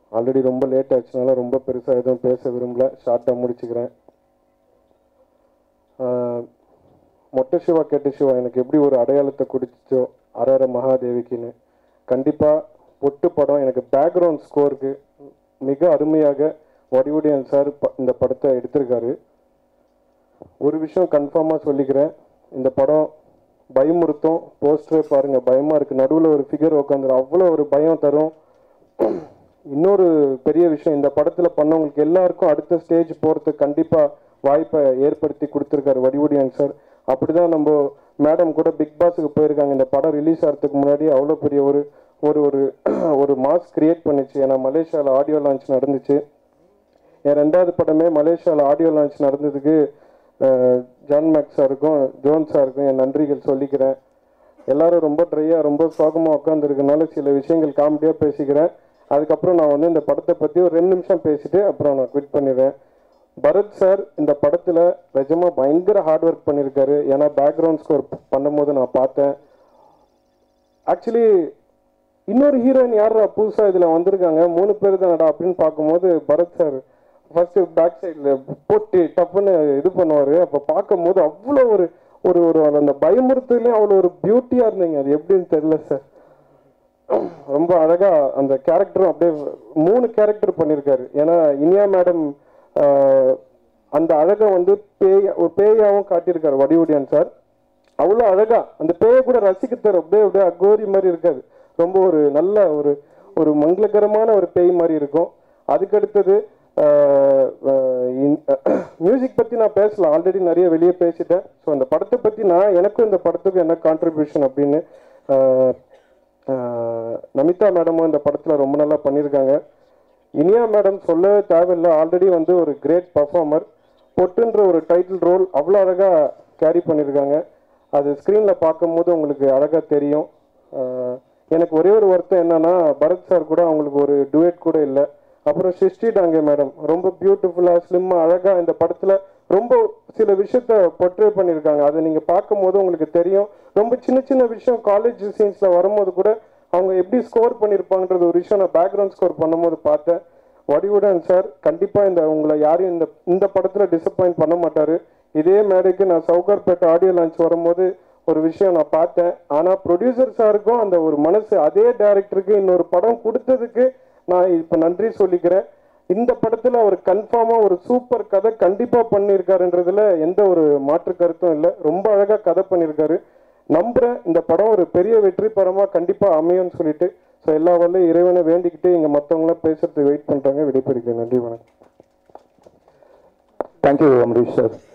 already ரொம்ப late ஆச்சுனால ரொம்ப பெருசாக எதுவும் பேச விரும்பல ஷார்ட்டாக முடிச்சுக்கிறேன் ஆஹ், மொட்டை சிவா கெட்ட சிவா எனக்கு எப்படி ஒரு அடையாளத்தை கொடுத்துச்சோ அரர மகாதேவிக்குன்னு கண்டிப்பாக பொட்டு படம் எனக்கு பேக்ரவுண்ட் ஸ்கோருக்கு மிக அருமையாக வடிவுடையன் சார் ப- இந்த படத்தை எடுத்திருக்காரு ஒரு விஷயம் கன்ஃபார்மாக சொல்லிக்கிறேன் இந்த படம் பயமுறுத்தும் போஸ்டரே பாருங்க பயமா இருக்கு நடுவில் ஒரு ஃபிகர் உட்காந்துரும் அவ்வளோ ஒரு பயம் தரும் இன்னொரு பெரிய விஷயம் இந்த படத்தில் பண்ணவங்களுக்கு எல்லாருக்கும் அடுத்த ஸ்டேஜ் போகிறதுக்கு கண்டிப்பாக வாய்ப்பை ஏற்படுத்தி கொடுத்துருக்காரு வடிவுடியான் சார் அப்படிதான் நம்ம மேடம் கூட பிக் பாஸுக்கு போயிருக்காங்க இந்த படம் ரிலீஸ் ஆகிறதுக்கு முன்னாடி அவ்வளோ பெரிய ஒரு ஒரு ஒரு ஒரு மாஸ் கிரியேட் பண்ணுச்சு ஏன்னா மலேசியாவில் ஆடியோ லான்ச் நடந்துச்சு என் ரெண்டாவது படமே மலேசியாவில் ஆடியோ லான்ச் நடந்ததுக்கு அஹ், ஜான் மேக்ஸ் சாருக்கும் ஜோன் சாருக்கும் என் நன்றிகள் சொல்லிக்கிறேன் எல்லாரும் ரொம்ப ட்ரையாக ரொம்ப சோகமாக உட்காந்துருக்கனால சில விஷயங்கள் காமெடியாக பேசிக்கிறேன் அதுக்கப்புறம் நான் வந்து இந்த படத்தை பற்றி ஒரு ரெண்டு நிமிஷம் பேசிட்டு அப்புறம் நான் குவிட் பண்ணிடுறேன் பரத் சார் இந்த படத்தில் நிஜமாக பயங்கர ஹார்ட் ஒர்க் பண்ணியிருக்காரு ஏன்னா பேக்ரவுண்ட் ஸ்கோர் பண்ணும்போது நான் பார்த்தேன் ஆக்சுவலி இன்னொரு ஹீரோயின் யாரா புதுசா இதுல வந்திருக்காங்க மூணு பேர் தானடா அப்படின்னு பார்க்கும்போது பரத் சார் ஃபர்ஸ்ட் பேக் சைடில் போட்டு டப்புன்னு இது பண்ணுவாரு அப்ப பார்க்கும்போது அவ்வளோ ஒரு ஒரு ஒரு அந்த பயமுறுத்துலயும் அவ்வளோ ஒரு பியூட்டியா இருந்தீங்க அது எப்படின்னு தெரியல சார் ரொம்ப அழகா அந்த கேரக்டரும் அப்படியே மூணு கேரக்டர் பண்ணியிருக்காரு ஏன்னா இனியா மேடம் அந்த அழகை வந்து பேய் ஒரு பேயாவும் காட்டியிருக்காரு வடிவுடியான் சார் அவ்வளோ அழகா அந்த பேயை கூட ரசிக்க தரும் அப்படியே அப்படியே அகோரி மாதிரி இருக்காது ரொம்ப ஒரு நல்ல ஒரு ஒரு மங்களகரமான ஒரு பேய் மாதிரி இருக்கும் அதுக்கு அடுத்தது மியூசிக் பற்றி நான் பேசலாம் ஆல்ரெடி நிறைய வெளியே பேசிட்டேன் ஸோ அந்த படத்தை பற்றி நான் எனக்கும் இந்த படத்துக்கு என்ன கான்ட்ரிபியூஷன் அப்படின்னு ஆஹ், ஆஹ், நமிதா மேடமும் இந்த படத்தில் ரொம்ப நல்லா பண்ணியிருக்காங்க இனியா மேடம் சொல்லவே தேவையில்லை ஆல்ரெடி வந்து ஒரு கிரேட் பர்ஃபார்மர் பொட்டுன்ற ஒரு டைட்டில் ரோல் அவ்வளோ அழகாக கேரி பண்ணியிருக்காங்க அது ஸ்க்ரீனில் பார்க்கும்போது உங்களுக்கு அழகாக தெரியும் ஆஹ் எனக்கு ஒரே ஒரு வருத்தம் என்னன்னா பரத் சார் கூட அவங்களுக்கு ஒரு டுவேட் கூட இல்லை அப்புறம் சிருஷ்டி டாங்கே மேடம் ரொம்ப பியூட்டிஃபுல்லாக ஸ்லிம்மாக அழகாக இந்த படத்தில் ரொம்ப சில விஷயத்த பொட்ரே பண்ணியிருக்காங்க அதை நீங்கள் பார்க்கும்போது உங்களுக்கு தெரியும் ரொம்ப சின்ன சின்ன விஷயம் காலேஜ் சீன்ஸில் வரும்போது கூட அவங்க எப்படி ஸ்கோர் பண்ணியிருப்பாங்கன்றது ஒரு விஷயம் நான் பேக்ரவுண்ட் ஸ்கோர் பண்ணும்போது பார்த்தேன் வடிவுடன் சார் கண்டிப்பாக இந்த உங்களை யாரையும் இந்த இந்த படத்தில் டிசப்பாயிண்ட் பண்ண மாட்டாரு இதே மேடைக்கு நான் சவுகார்பேட்டை ஆடியோ லான்ச் வரும்போது ஒரு விஷயம் நான் பார்த்தேன் ஆனால் ப்ரொடியூசர் சாருக்கும் அந்த ஒரு மனசு அதே டைரக்டருக்கு இன்னொரு படம் கொடுத்ததுக்கு நான் இப்போ நன்றி சொல்லிக்கிறேன் இந்த படத்தில் அவர் கன்ஃபார்மாக ஒரு சூப்பர் கதை கண்டிப்பாக பண்ணியிருக்காருன்றதுல எந்த ஒரு மாற்று கருத்தும் இல்லை ரொம்ப அழகாக கதை பண்ணியிருக்காரு நம்புறேன் இந்த படம் ஒரு பெரிய வெற்றி படமாக கண்டிப்பாக அமையும்னு சொல்லிட்டு ஸோ எல்லா வரலையும் இறைவனை வேண்டிக்கிட்டு இங்கே மற்றவங்களாம் பேசுறதுக்கு வெயிட் பண்ணுறாங்க விடைபெறுகிறேன் நன்றி வணக்கம் தேங்க்யூ அமரீஷ் சார்